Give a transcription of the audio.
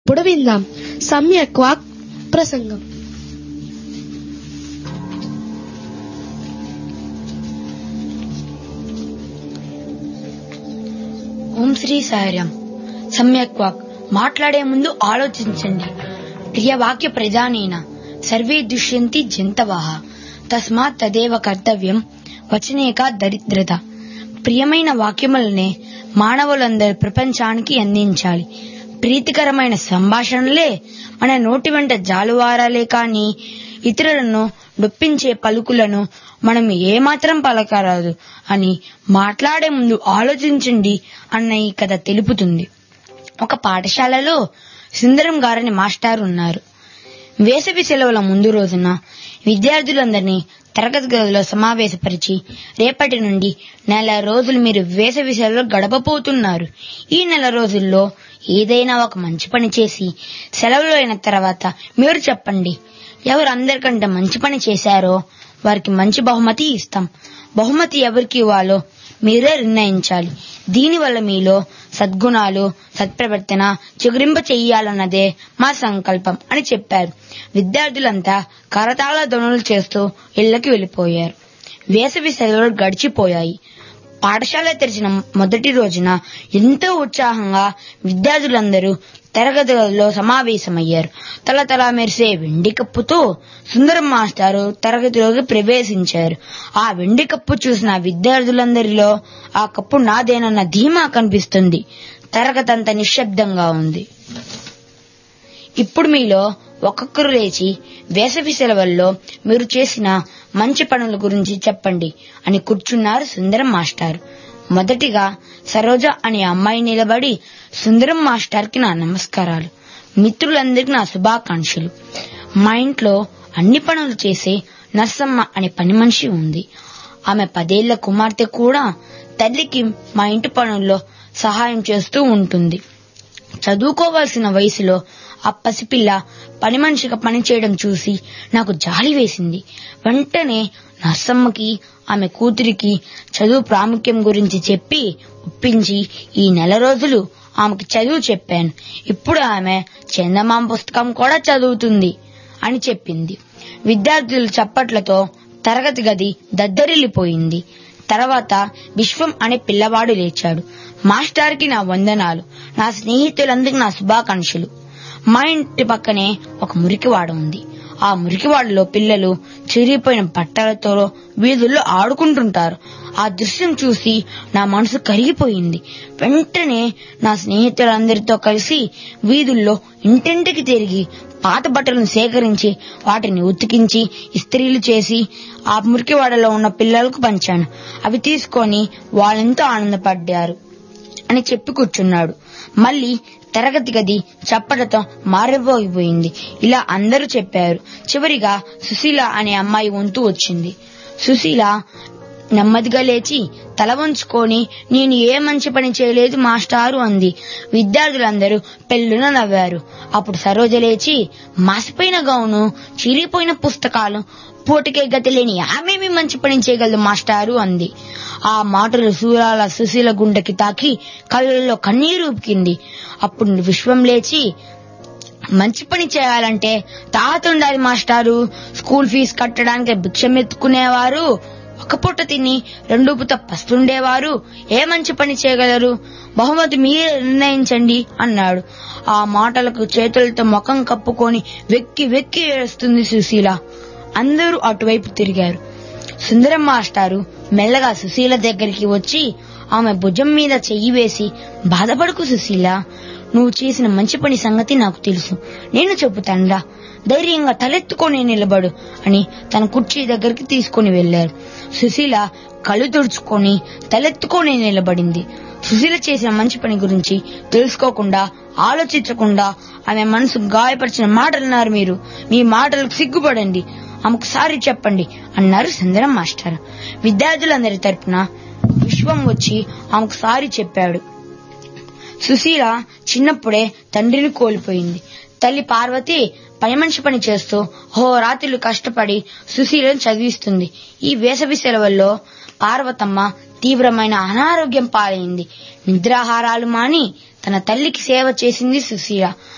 ఇప్పుడు విందాం సమ్యక్ వాక్ ప్రసంగం ఓం శ్రీ సాయిరామ్ సమ్యక్ వాక్ మాట్లాడే ముందు ఆలోచించండి ప్రియ వాక్య ప్రధానేన సర్వే దుష్యంతి జంతవః తస్మాత్ తదేవ కర్తవ్యం వచనేక దరిద్రత ప్రియమైన వాక్యములనే మానవులందరూ ప్రపంచానికి అందించాలి ప్రీతికరమైన సంభాషణలే మన నోటి వెంట జాలువారాలే కాని ఇతరులను నొప్పించే పలుకులను మనం ఏమాత్రం పలకరాదు అని మాట్లాడే ముందు ఆలోచించండి అన్న ఈ కథ తెలుపుతుంది ఒక పాఠశాలలో సుందరం గారని మాస్టారు ఉన్నారు వేసవి సెలవుల ముందు రోజున విద్యార్థులందరినీ తరగతి గదిలో సమావేశపరిచి రేపటి నుండి నెల రోజులు మీరు వేసవి సెలవులు గడపబోతున్నారు ఈ నెల రోజుల్లో ఏదైనా ఒక మంచి పని చేసి సెలవులు అయిన తర్వాత మీరు చెప్పండి ఎవరు అందరికంటే మంచి పని చేశారో వారికి మంచి బహుమతి ఇస్తాం బహుమతి ఎవరికి ఇవ్వాలో మీరే నిర్ణయించాలి దీనివల్ల మీలో సద్గుణాలు సత్ప్రవర్తన చిగురింప చెయ్యాలన్నదే మా సంకల్పం అని చెప్పారు విద్యార్థులంతా కరతాళ ధ్వనులు చేస్తూ ఇళ్లకి వెళ్లిపోయారు వేసవి సెలవులు గడిచిపోయాయి పాఠశాల తెరిచిన మొదటి రోజున ఎంతో ఉత్సాహంగా విద్యార్థులందరూ తరగతి గదిలో సమావేశమయ్యారు తల తల మెరిసే వెండి కప్పుతో సుందరం మాస్టారు తరగతిలోకి ప్రవేశించారు ఆ వెండి కప్పు చూసిన విద్యార్థులందరిలో ఆ కప్పు నాదేనన్న ధీమా కనిపిస్తుంది తరగతి అంత నిశ్శబ్దంగా ఉంది ఇప్పుడు మీలో ఒక్కొక్కరు లేచి వేసవి సెలవుల్లో మీరు చేసిన మంచి పనుల గురించి చెప్పండి అని కూర్చున్నారు సుందరం మాస్టారు మొదటిగా సరోజ అనే అమ్మాయి నిలబడి సుందరం మాస్టర్కి నా నమస్కారాలు మిత్రులందరికీ నా శుభాకాంక్షలు మా ఇంట్లో అన్ని పనులు చేసే నర్సమ్మ అనే పని మనిషి ఉంది ఆమె పదేళ్ల కుమార్తె కూడా తల్లికి మా ఇంటి పనుల్లో సహాయం చేస్తూ ఉంటుంది చదువుకోవాల్సిన వయసులో ఆ పసిపిల్ల పని మనిషిగా పని చేయడం చూసి నాకు జాలి వేసింది వెంటనే నర్సమ్మకి ఆమె కూతురికి చదువు ప్రాముఖ్యం గురించి చెప్పి ఒప్పించి ఈ నెల రోజులు ఆమెకి చదువు చెప్పాను ఇప్పుడు ఆమె చందమామ పుస్తకం కూడా చదువుతుంది అని చెప్పింది విద్యార్థుల చప్పట్లతో తరగతి గది దద్దరిల్లిపోయింది తర్వాత విశ్వం అనే పిల్లవాడు లేచాడు మాస్టార్కి నా వందనాలు నా స్నేహితులందరికీ నా శుభాకాంక్షలు మా ఇంటి పక్కనే ఒక మురికివాడ ఉంది ఆ మురికివాడలో పిల్లలు చిరిగిపోయిన బట్టలతో వీధుల్లో ఆడుకుంటుంటారు ఆ దృశ్యం చూసి నా మనసు కరిగిపోయింది వెంటనే నా స్నేహితులందరితో కలిసి వీధుల్లో ఇంటింటికి తిరిగి పాత బట్టలను సేకరించి వాటిని ఉతికించి ఇస్త్రీలు చేసి ఆ మురికివాడలో ఉన్న పిల్లలకు పంచాను అవి తీసుకొని వాళ్ళెంతో ఆనందపడ్డారు అని చెప్పి కూర్చున్నాడు మళ్ళీ తరగతి గది చప్పటతో మారిపోయిపోయింది ఇలా అందరూ చెప్పారు చివరిగా సుశీల అనే అమ్మాయి వంతు వచ్చింది సుశీల నెమ్మదిగా లేచి తల వంచుకొని నేను ఏ మంచి పని చేయలేదు మాస్టారు అంది విద్యార్థులందరూ పెళ్ళున నవ్వారు అప్పుడు సరోజ లేచి మాసిపోయిన గౌను చిరిగిపోయిన పుస్తకాలు పూటకే గతి లేని ఆమెమి మంచి పని చేయగలదు మాస్టారు అంది ఆ మాటలు సూరాల సుశీల గుండెకి తాకి కళ్ళల్లో కన్నీరు ఉపికింది అప్పుడు విశ్వం లేచి మంచి పని చేయాలంటే తాత ఉండాలి మాస్టారు స్కూల్ ఫీజు కట్టడానికి భిక్షం ఎత్తుకునేవారు ఒక పూట తిని రెండు పూట పస్తుండేవారు ఏ మంచి పని చేయగలరు బహుమతి మీరే నిర్ణయించండి అన్నాడు ఆ మాటలకు చేతులతో ముఖం కప్పుకొని వెక్కి వెక్కి ఏడుస్తుంది సుశీల అందరూ అటువైపు తిరిగారు సుందరం మాస్టారు మెల్లగా సుశీల దగ్గరికి వచ్చి ఆమె భుజం మీద చెయ్యి వేసి బాధపడకు సుశీల నువ్వు చేసిన మంచి పని సంగతి నాకు తెలుసు నేను చెబుతానురా ధైర్యంగా తలెత్తుకొని నిలబడు అని తన కుర్చీ దగ్గరికి తీసుకుని వెళ్లారు సుశీల కళ్ళు తుడుచుకొని తలెత్తుకొని నిలబడింది సుశీల చేసిన మంచి పని గురించి తెలుసుకోకుండా ఆలోచించకుండా ఆమె మనసు గాయపరిచిన మాటలన్నారు మీరు మీ మాటలకు సిగ్గుపడండి ఆమెకు సారి చెప్పండి అన్నారు సుందరం మాస్టర్ విద్యార్థులందరి తరపున విశ్వం వచ్చి ఆమెకు సారి చెప్పాడు సుశీల చిన్నప్పుడే తండ్రిని కోల్పోయింది తల్లి పార్వతి పని మనిషి పని చేస్తూ రాత్రులు కష్టపడి సుశీలను చదివిస్తుంది ఈ వేసవి సెలవుల్లో పార్వతమ్మ తీవ్రమైన అనారోగ్యం పాలైంది నిద్రాహారాలు మాని తన తల్లికి సేవ చేసింది సుశీల